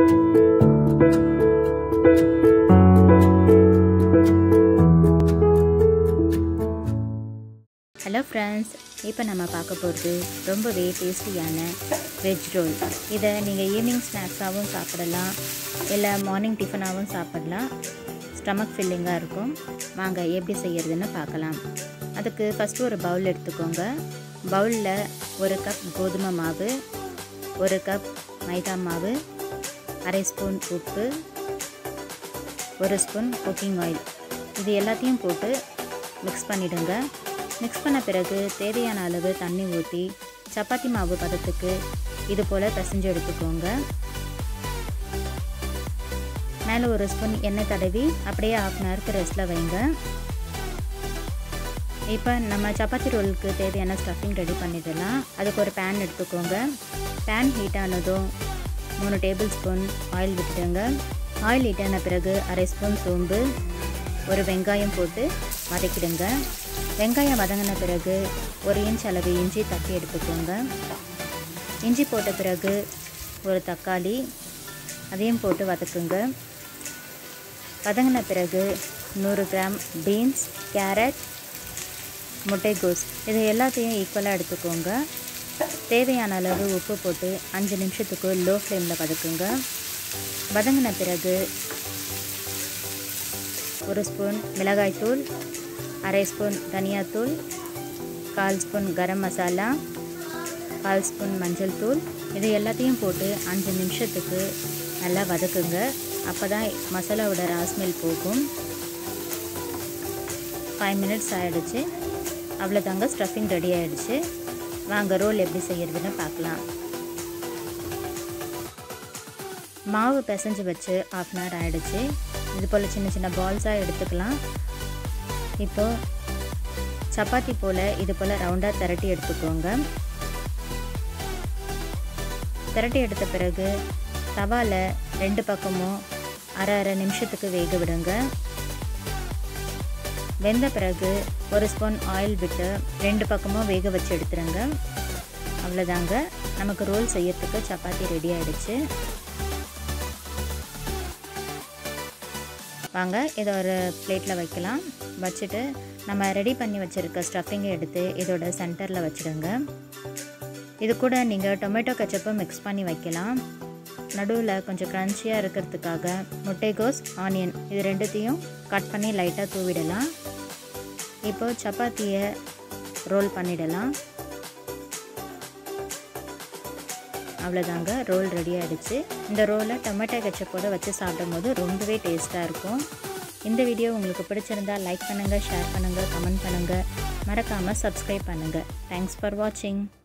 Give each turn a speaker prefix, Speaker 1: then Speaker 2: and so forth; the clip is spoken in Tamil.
Speaker 1: ஹலோ ஃப்ரெண்ட்ஸ் இப்போ நம்ம பார்க்க போகிறது ரொம்பவே டேஸ்டியான வெஜ் ரோல் இதை நீங்கள் ஈவினிங் ஸ்நாக்ஸாகவும் சாப்பிடலாம் இல்லை மார்னிங் டிஃபனாகவும் சாப்பிடலாம் ஸ்டமக் ஃபில்லிங்காக இருக்கும் வாங்க எப்படி செய்யறதுன்னு பார்க்கலாம் அதுக்கு ஃபஸ்ட்டு ஒரு பவுல் எடுத்துக்கோங்க பவுலில் ஒரு கப் கோதுமை மாவு ஒரு கப் மைதா மாவு அரை ஸ்பூன் உப்பு ஒரு ஸ்பூன் குக்கிங் ஆயில் இது எல்லாத்தையும் போட்டு மிக்ஸ் பண்ணிவிடுங்க மிக்ஸ் பண்ண பிறகு தேவையான அளவு தண்ணி ஊற்றி சப்பாத்தி மாவு பதத்துக்கு இது போல் பிசைஞ்சு எடுத்துக்கோங்க மேலே ஒரு ஸ்பூன் எண்ணெய் தடவி அப்படியே ஆஃப் அன் ஹவருக்கு ரெஸ்ட்டில் வைங்க இப்போ நம்ம சப்பாத்தி ரோலுக்கு தேவையான ஸ்டஃபிங் ரெடி பண்ணிடலாம் அதுக்கு ஒரு பேன் எடுத்துக்கோங்க பேன் ஹீட் ஆனதும் மூணு டேபிள் ஸ்பூன் ஆயில் விட்டுடுங்க ஆயில் ஹீட் ஆன பிறகு அரை ஸ்பூன் சோம்பு ஒரு வெங்காயம் போட்டு வதக்கிடுங்க வெங்காயம் வதங்கின பிறகு ஒரு இன்ச் அளவு இஞ்சி தட்டி எடுத்துக்கோங்க இஞ்சி போட்ட பிறகு ஒரு தக்காளி அதையும் போட்டு வதக்குங்க வதங்கின பிறகு நூறு கிராம் பீன்ஸ் கேரட் முட்டைகோஸ் இது எல்லாத்தையும் ஈக்குவலாக எடுத்துக்கோங்க தேவையான அளவு உப்பு போட்டு அஞ்சு நிமிஷத்துக்கு லோ ஃப்ளேமில் வதக்குங்க வதங்கின பிறகு ஒரு ஸ்பூன் மிளகாய்த்தூள் அரை ஸ்பூன் தனியாத்தூள் கால் ஸ்பூன் கரம் மசாலா கால் ஸ்பூன் மஞ்சள் தூள் இது எல்லாத்தையும் போட்டு அஞ்சு நிமிஷத்துக்கு நல்லா வதக்குங்க அப்போ தான் மசாலாவோட ராஸ்மெல் போகும் ஃபைவ் மினிட்ஸ் ஆகிடுச்சு அவ்வளோதாங்க ஸ்டஃபிங் ரெடி ஆகிடுச்சு வாங்க ரோல் எப்படி செய்கிறதுன்னு பார்க்கலாம் மாவு பிசைஞ்சு வச்சு ஆஃப் அன் ஹவர் ஆகிடுச்சு இது போல் சின்ன சின்ன பால்ஸாக எடுத்துக்கலாம் இப்போது சப்பாத்தி போல் இது போல் ரவுண்டாக திரட்டி எடுத்துக்கோங்க திரட்டி எடுத்த பிறகு தவாவில் ரெண்டு பக்கமும் அரை அரை நிமிஷத்துக்கு வேக விடுங்க வெந்த பிறகு ஒரு ஸ்பூன் ஆயில் விட்டு ரெண்டு பக்கமும் வேக வச்சு எடுத்துருங்க அவ்வளோதாங்க நமக்கு ரோல் செய்யறதுக்கு சப்பாத்தி ரெடி ஆகிடுச்சு வாங்க இதை ஒரு பிளேட்டில் வைக்கலாம் வச்சுட்டு நம்ம ரெடி பண்ணி வச்சுருக்க ஸ்டஃபிங்கை எடுத்து இதோட சென்டரில் வச்சுடுங்க இது கூட நீங்கள் டொமேட்டோ கச்சப்பும் மிக்ஸ் பண்ணி வைக்கலாம் நடுவில் கொஞ்சம் க்ரன்ச்சியாக இருக்கிறதுக்காக முட்டைகோஸ் ஆனியன் இது ரெண்டுத்தையும் கட் பண்ணி லைட்டாக தூவிடலாம் இப்போது சப்பாத்தியை ரோல் பண்ணிடலாம் அவ்வளோதாங்க ரோல் ரெடி ஆகிடுச்சு இந்த ரோலை டொமேட்டோ கெச்சப்போடு வச்சு சாப்பிடும்போது ரொம்பவே டேஸ்ட்டாக இருக்கும் இந்த வீடியோ உங்களுக்கு பிடிச்சிருந்தா லைக் பண்ணுங்கள் ஷேர் பண்ணுங்கள் கமெண்ட் பண்ணுங்கள் மறக்காமல் சப்ஸ்கிரைப் பண்ணுங்கள் தேங்க்ஸ் ஃபார் வாட்சிங்